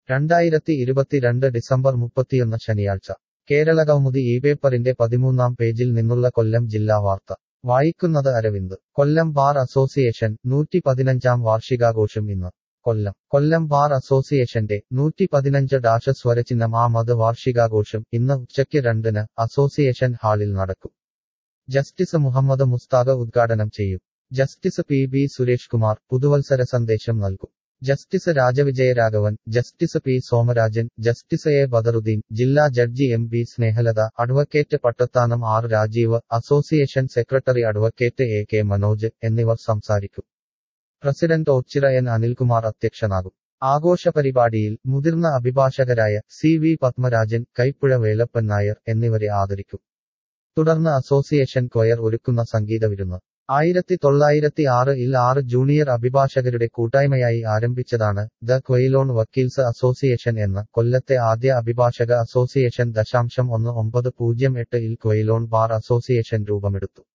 രണ്ടായിരത്തി ഇരുപത്തിരണ്ട് ഡിസംബർ മുപ്പത്തിയൊന്ന് ശനിയാഴ്ച കേരളകൗമുദി ഈ പേപ്പറിന്റെ പതിമൂന്നാം പേജിൽ നിന്നുള്ള കൊല്ലം ജില്ലാ വാർത്ത വായിക്കുന്നത് അരവിന്ദ് കൊല്ലം ബാർ അസോസിയേഷൻ നൂറ്റി പതിനഞ്ചാം വാർഷികാഘോഷം ഇന്ന് കൊല്ലം കൊല്ലം ബാർ അസോസിയേഷന്റെ നൂറ്റി പതിനഞ്ച് ഡാഷ സ്വരചിഹ്നം ആമത് വാർഷികാഘോഷം ഇന്ന് ഉച്ചയ്ക്ക് രണ്ടിന് അസോസിയേഷൻ ഹാളിൽ നടക്കും ജസ്റ്റിസ് മുഹമ്മദ് മുസ്താഖ് ഉദ്ഘാടനം ചെയ്യും justice P B Suresh Kumar പുതുവത്സര സന്ദേശം നൽകും justice Rajavijayaraghavan justice P Somarajan justice A Badaruddin ജില്ലാ judge M B Snehalatha advocate Pattathanam R Rajeev association secretary advocate A K Manoj എന്നിവർ സംസാരിക്കും പ്രസിഡന്റ് ഓച്ചിറ എൻ അനിൽകുമാർ അധ്യക്ഷനാകും ആഘോഷ പരിപാടിയിൽ മുതിർന്ന അഭിഭാഷകരായ സി വി പത്മരാജൻ കൈപ്പുഴ വേലപ്പൻ നായർ എന്നിവരെ ആദരിക്കും തുടർന്ന് അസോസിയേഷൻ ക്വയർ ഒരുക്കുന്ന സംഗീത വിരുന്ന് ആയിരത്തി തൊള്ളായിരത്തി ആറ് ഇൽ ആറ് ജൂനിയർ അഭിഭാഷകരുടെ കൂട്ടായ്മയായി ആരംഭിച്ചതാണ് ദ ക്വയിലോൺ വക്കീൽസ് അസോസിയേഷൻ എന്ന കൊല്ലത്തെ ആദ്യ അഭിഭാഷക അസോസിയേഷൻ ദശാംശം ഒന്ന് ഒമ്പത് പൂജ്യം എട്ട് ഇൽ ക്വയിലോൺ ബാർ അസോസിയേഷൻ രൂപമെടുത്തു